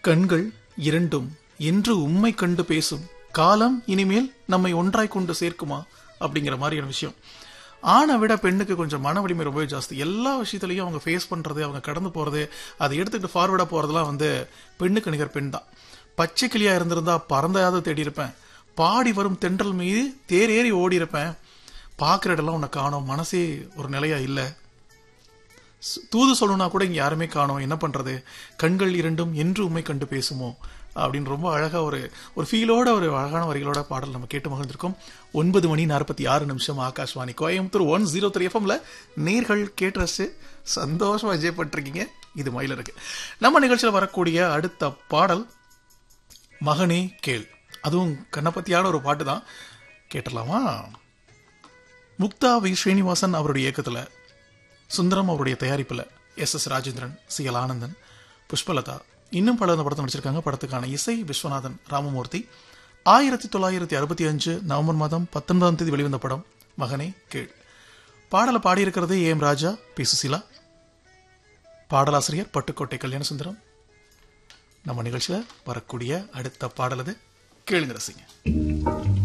கண்கள் இரண்டும் என்று உம்மை கண்டு பேசும் காலம் இனிமேல் நம்மை ஒன்றாய் கொண்டு சேர்க்குமா அப்படிங்கிற மாதிரியான விஷயம் ஆணை விட பெண்ணுக்கு கொஞ்சம் மன வலிமை ரொம்பவே ஜாஸ்தி எல்லா விஷயத்துலையும் அவங்க ஃபேஸ் பண்றது அவங்க கடந்து போறது அதை எடுத்துக்கிட்டு ஃபார்வர்டா போறதெல்லாம் வந்து பெண்ணுக்கு நிகர் பெண் தான் பச்சை கிளியா இருந்திருந்தா பறந்தையாவது தேடி இருப்பேன் பாடி வரும் தென்றல் மீது தேர் ஏறி ஓடி இருப்பேன் பார்க்குற இடம்லாம் உன்னை காணோம் மனசே ஒரு நிலையா இல்லை ஸ்- தூது சொல்லணும்னா கூட இங்க யாருமே காணோம் என்ன பண்றது கண்கள் இரண்டும் என்று உண்மை கண்டு பேசுமோ அப்படின்னு ரொம்ப அழகா ஒரு ஒரு ஃபீலோட ஒரு அழகான வரிகளோட பாடல் நம்ம கேட்டு மகிழ்ந்திருக்கோம் ஒன்பது மணி நாற்பத்தி ஆறு நிமிஷம் Akashvani Coimbatore one zero three எஃப்எம்ல நேர்கள் கேட்டு ரசிச்சு சந்தோஷமா என்ஜாய் பண்ணிருக்கீங்க இது மயில இருக்கு நம்ம நிகழ்ச்சியில வரக்கூடிய அடுத்த பாடல் மகனே கேள் அதுவும் கண்ணப்பத்தியான ஒரு பாட்டு தான் கேட்டுடலாமா முக்தா வி ஸ்ரீனிவாசன் அவருடைய இயக்கத்துல சுந்தரம் அவருடைய தயாரிப்புல S S Rajendran C L Anandan Pushpalatha இன்னும் பல இந்த படத்தை நடிச்சிருக்காங்க படத்துக்கான இசை விஸ்வநாதன் ராமமூர்த்தி ஆயிரத்தி தொள்ளாயிரத்தி அறுபத்தி அஞ்சு நவம்பர் மாதம் பத்தொன்பதாம் தேதி வெளிவந்த படம் மகனே கேள் பாடலை பாடியிருக்கிறது A M Raja P Susheela பாடலாசிரியர் பட்டுக்கோட்டை கல்யாணசுந்தரம் நம்ம நிகழ்ச்சியில வரக்கூடிய அடுத்த பாடல் அது கேளுங்க ரசிங்க